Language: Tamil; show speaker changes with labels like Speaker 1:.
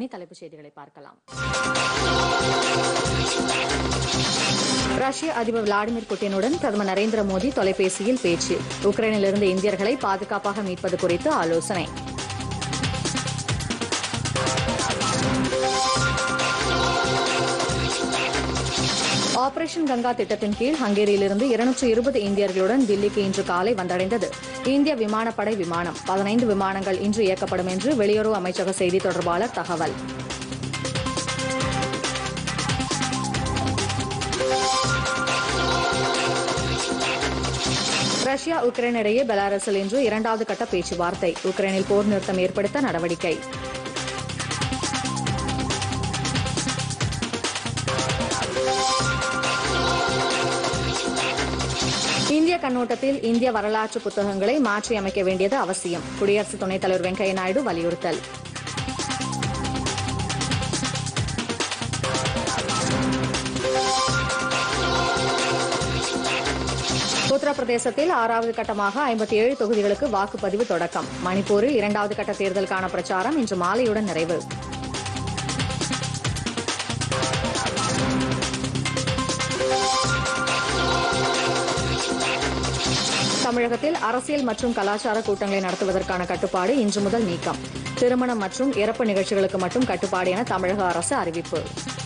Speaker 1: இனி தலைப்புச் செய்திகளை பார்க்கலாம் ரஷ்ய அதிபர் விளாடிமிர் புட்டினுடன் பிரதமர் நரேந்திர மோடி தொலைபேசியில் பேச்சு உக்ரைனிலிருந்து இந்தியர்களை பாதுகாப்பாக மீட்பது குறித்து ஆலோசனை ஆபரேஷன் கங்கா திட்டத்தின் கீழ் ஹங்கேரியிலிருந்து இருநூற்று இருபது இந்தியர்களுடன் தில்லிக்கு இன்று காலை வந்தடைந்தது இந்திய விமானப்படை விமானம் பதினைந்து விமானங்கள் இன்று இயக்கப்படும் என்று வெளியுறவு அமைச்சக செய்தி தொடர்பாளர் தகவல் ரஷ்யா உக்ரைன் இடையே பெலாரஸில் இன்று இரண்டாவது கட்ட பேச்சுவார்த்தை உக்ரைனில் போர் நிறுத்தம் ஏற்படுத்த நடவடிக்கை இந்திய கண்ணோட்டத்தில் இந்திய வரலாற்று புத்தகங்களை மாற்றியமைக்க வேண்டியது அவசியம் குடியரசு துணைத் தலைவர் வெங்கையா நாயுடு வலியுறுத்தல் உத்தரப்பிரதேசத்தில் ஆறாவது கட்டமாக ஐம்பத்தி ஏழு தொகுதிகளுக்கு வாக்குப்பதிவு தொடக்கம் மணிப்பூரில் இரண்டாவது கட்ட தேர்தலுக்கான பிரச்சாரம் இன்று மாலையுடன் நிறைவு தமிழகத்தில் அரசியல் மற்றும் கலாச்சார கூட்டங்களை நடத்துவதற்கான கட்டுப்பாடு இன்று முதல் நீக்கம் திருமணம் மற்றும் இறப்பு நிகழ்ச்சிகளுக்கு மட்டும் கட்டுப்பாடு என தமிழக அரசு அறிவிப்பு